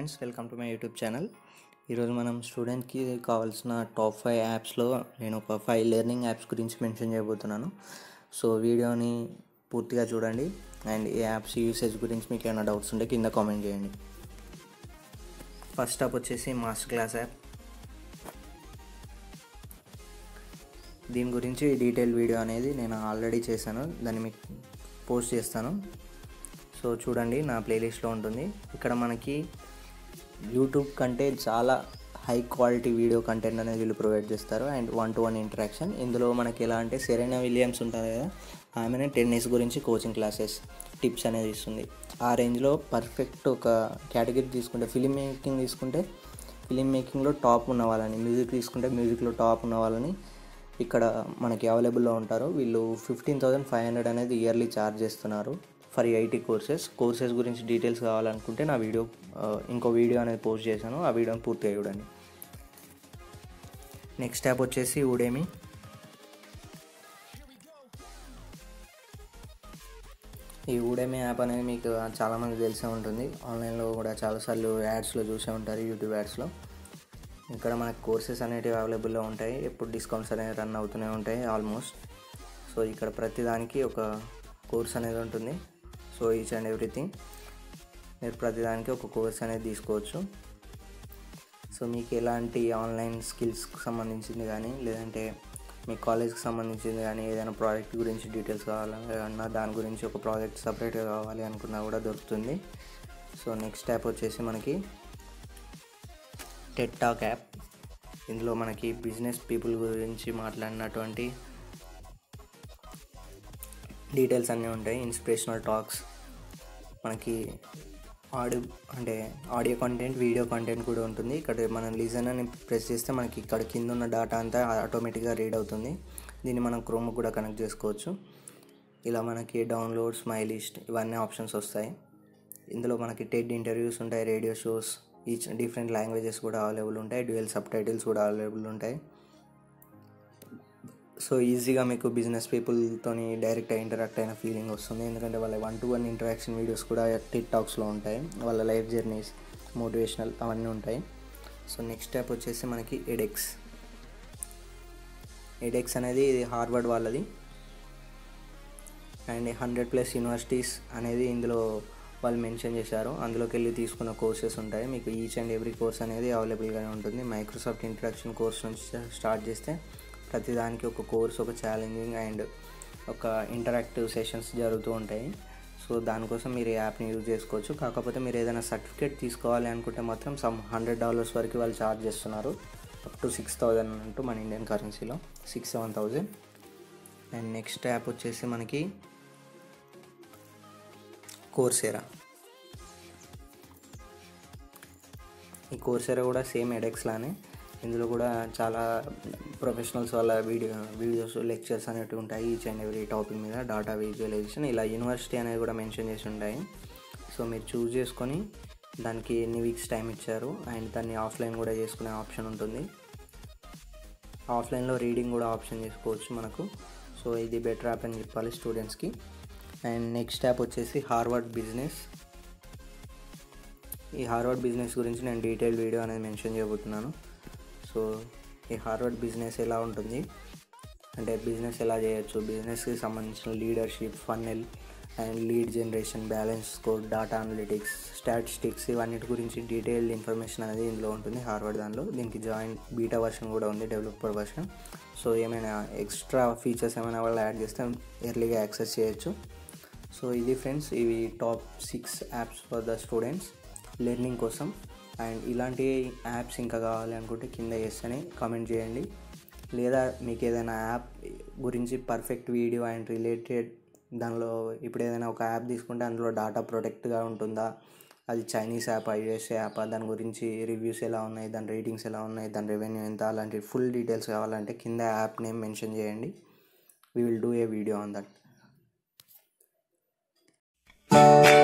friends welcome to my YouTube channel ఈరోజు మనం స్టూడెంట్కి కావాల్సిన టాప్ ఫైవ్ యాప్స్లో నేను ఒక ఫైవ్ లెర్నింగ్ యాప్స్ గురించి మెన్షన్ చేయబోతున్నాను సో వీడియోని పూర్తిగా చూడండి అండ్ ఈ యాప్స్ యూసేజ్ గురించి మీకు ఏమైనా డౌట్స్ ఉంటే కింద కామెంట్ చేయండి ఫస్ట్ అప్ వచ్చేసి మాస్టర్ క్లాస్ యాప్ దీని గురించి డీటెయిల్ వీడియో అనేది నేను ఆల్రెడీ చేశాను దాన్ని మీకు పోస్ట్ చేస్తాను సో చూడండి నా ప్లేలిస్ట్లో ఉంటుంది ఇక్కడ మనకి యూట్యూబ్ కంటే చాలా హై క్వాలిటీ వీడియో కంటెంట్ అనేది వీళ్ళు ప్రొవైడ్ చేస్తారు and one to one interaction ఇందులో మనకి ఎలా అంటే సెరెనా విలియమ్స్ ఉంటారు కదా ఆమెనే టెన్నిస్ గురించి కోచింగ్ క్లాసెస్ టిప్స్ అనేది ఇస్తుంది ఆ రేంజ్లో పర్ఫెక్ట్ ఒక కేటగిరీ తీసుకుంటే ఫిలిం మేకింగ్ తీసుకుంటే ఫిలిం మేకింగ్లో టాప్ ఉన్న వాళ్ళని మ్యూజిక్ తీసుకుంటే మ్యూజిక్లో టాప్ ఉన్న వాళ్ళని ఇక్కడ మనకి అవైలబుల్లో ఉంటారు వీళ్ళు ఫిఫ్టీన్ థౌసండ్ ఫైవ్ హండ్రెడ్ అనేది ఇయర్లీ ఛార్జ్ చేస్తున్నారు ఫర్ ఐటీ కోర్సెస్ కోర్సెస్ గురించి డీటెయిల్స్ కావాలనుకుంటే నా వీడియో ఆ, ఇంకో వీడియో అనేది పోస్ట్ చేశాను ఆ వీడియోని పూర్తిగా చూడండి నెక్స్ట్ యాప్ వచ్చేసి ఉడేమి ఈ ఊడేమి యాప్ అనేది మీకు చాలామంది తెలిసే ఉంటుంది ఆన్లైన్లో కూడా చాలాసార్లు యాడ్స్లో చూసే ఉంటారు యూట్యూబ్ యాడ్స్లో ఇక్కడ మనకు కోర్సెస్ అనేటివి అవైలబుల్లో ఉంటాయి ఎప్పుడు డిస్కౌంట్స్ అనేవి రన్ అవుతూనే ఉంటాయి ఆల్మోస్ట్ సో ఇక్కడ ప్రతి దానికి ఒక కోర్స్ అనేది ఉంటుంది సో ఈచ్ అండ్ ఎవ్రీథింగ్ మీరు ప్రతిదానికి ఒక కోర్స్ అనేది తీసుకోవచ్చు సో మీకు ఎలాంటి ఆన్లైన్ స్కిల్స్కి సంబంధించింది కానీ లేదంటే మీ కాలేజ్కి సంబంధించింది కానీ ఏదైనా ప్రాజెక్ట్ గురించి డీటెయిల్స్ కావాలన్నా దాని గురించి ఒక ప్రాజెక్ట్ సపరేట్గా కావాలి అనుకున్నా కూడా దొరుకుతుంది సో నెక్స్ట్ యాప్ వచ్చేసి మనకి టెట్ టాక్ యాప్ ఇందులో మనకి బిజినెస్ పీపుల్ గురించి మాట్లాడినటువంటి డీటెయిల్స్ అన్నీ ఉంటాయి ఇన్స్పిరేషనల్ టాక్స్ మనకి ఆడియో అంటే ఆడియో కంటెంట్ వీడియో కంటెంట్ కూడా ఉంటుంది ఇక్కడ మనం లిజన్ అని ప్రెస్ చేస్తే మనకి ఇక్కడ కింద ఉన్న డేటా అంతా ఆటోమేటిక్గా రీడ్ అవుతుంది దీన్ని మనం క్రోమ్ కూడా కనెక్ట్ చేసుకోవచ్చు ఇలా మనకి డౌన్లోడ్ మై లిస్ట్ ఇవన్నీ ఆప్షన్స్ వస్తాయి ఇందులో మనకి టెడ్ ఇంటర్వ్యూస్ ఉంటాయి radio shows each different languages కూడా అవైలబుల్ ఉంటాయి డ్యూయల్ సబ్ టైటిల్స్ కూడా అవైలబుల్ ఉంటాయి సో ఈజీగా మీకు బిజినెస్ పీపుల్తోని డైరెక్ట్గా ఇంటరాక్ట్ అయిన ఫీలింగ్ వస్తుంది ఎందుకంటే వాళ్ళ one to one interaction videos కూడా టిక్ టాక్స్లో ఉంటాయి వాళ్ళ లైఫ్ జర్నీస్ మోటివేషనల్ అవన్నీ ఉంటాయి సో నెక్స్ట్ స్టెప్ వచ్చేసి మనకి ఎడెక్స్ ఎడెక్స్ అనేది ఇది హార్వర్డ్ వాళ్ళది అండ్ హండ్రెడ్ ప్లస్ యూనివర్సిటీస్ అనేది ఇందులో వాళ్ళు మెన్షన్ చేశారు అందులోకి వెళ్ళి తీసుకున్న కోర్సెస్ ఉంటాయి మీకు ఈచ్ అండ్ ఎవ్రీ కోర్స్ అనేది అవైలబుల్గానే ఉంటుంది మైక్రోసాఫ్ట్ ఇంట్రడక్షన్ కోర్స్ నుంచి స్టార్ట్ చేస్తే ప్రతిదానికి ఒక కోర్స్ ఒక ఛాలెంజింగ్ అండ్ ఒక ఇంటరాక్టివ్ సెషన్స్ జరుగుతూ ఉంటాయి సో దానికోసం మీరు ఈ యాప్ని యూజ్ చేసుకోవచ్చు కాకపోతే మీరు ఏదైనా సర్టిఫికేట్ తీసుకోవాలి అనుకుంటే మాత్రం సమ్ హండ్రెడ్ డాలర్స్ వరకు వాళ్ళు ఛార్జ్ చేస్తున్నారు అప్ టు సిక్స్ థౌజండ్ అంటూ మన ఇండియన్ కరెన్సీలో six seven thousand and next app వచ్చేసి మనకి కోర్సేరా ఈ కోర్సేరా కూడా సేమ్ ఎడెక్స్ లానే ఇందులో కూడా చాలా ప్రొఫెషనల్స్ వాళ్ళ వీడియో వీడియోస్ లెక్చర్స్ అనేవి ఉంటాయి ఈచ్ అండ్ ఎవ్రీ టాపిక్ మీద డాటా విజువలైజేషన్ ఇలా యూనివర్సిటీ అనేది కూడా మెన్షన్ చేసి ఉంటాయి సో మీరు చూస్ చేసుకొని దానికి ఎన్ని వీక్స్ టైం ఇచ్చారు అండ్ దాన్ని ఆఫ్లైన్ కూడా చేసుకునే ఆప్షన్ ఉంటుంది ఆఫ్లైన్లో రీడింగ్ కూడా ఆప్షన్ చేసుకోవచ్చు మనకు సో ఇది బెటర్ యాప్ అని చెప్పాలి స్టూడెంట్స్కి అండ్ నెక్స్ట్ యాప్ వచ్చేసి హార్వర్డ్ బిజినెస్ ఈ హార్వర్డ్ బిజినెస్ గురించి నేను డీటెయిల్ వీడియో అనేది మెన్షన్ చేయబోతున్నాను సో ఈ హార్వర్డ్ బిజినెస్ ఎలా ఉంటుంది అంటే బిజినెస్ ఎలా చేయొచ్చు బిజినెస్కి సంబంధించిన leadership funnel and lead generation balance score data analytics statistics ఇవన్నిటి గురించి డీటెయిల్డ్ ఇన్ఫర్మేషన్ అనేది ఇందులో ఉంటుంది హార్వర్డ్ దానిలో దీనికి జాయిన్ బీటా వర్షన్ కూడా ఉంది డెవలపర్ వర్షన్ సో ఏమైనా ఎక్స్ట్రా ఫీచర్స్ ఏమైనా వాళ్ళు యాడ్ చేస్తే ఎర్లీగా యాక్సెస్ చేయొచ్చు సో ఇది ఫ్రెండ్స్ ఇవి top six apps for the students learning కోసం అండ్ ఇలాంటి యాప్స్ ఇంకా కావాలి అనుకుంటే కింద చేస్తేనే కామెంట్ చేయండి లేదా మీకు ఏదైనా యాప్ గురించి పర్ఫెక్ట్ వీడియో అండ్ రిలేటెడ్ దానిలో ఇప్పుడు ఏదైనా ఒక యాప్ తీసుకుంటే అందులో డాటా ప్రొటెక్ట్గా ఉంటుందా అది చైనీస్ యాప్ యూఎస్ఏ యాప్ దాని గురించి రివ్యూస్ ఎలా ఉన్నాయి దాని రేటింగ్స్ ఎలా ఉన్నాయి దాని రెవెన్యూ ఎంత అలాంటి ఫుల్ డీటెయిల్స్ కావాలంటే కింద యాప్ నేమ్ మెన్షన్ చేయండి we will do a video on that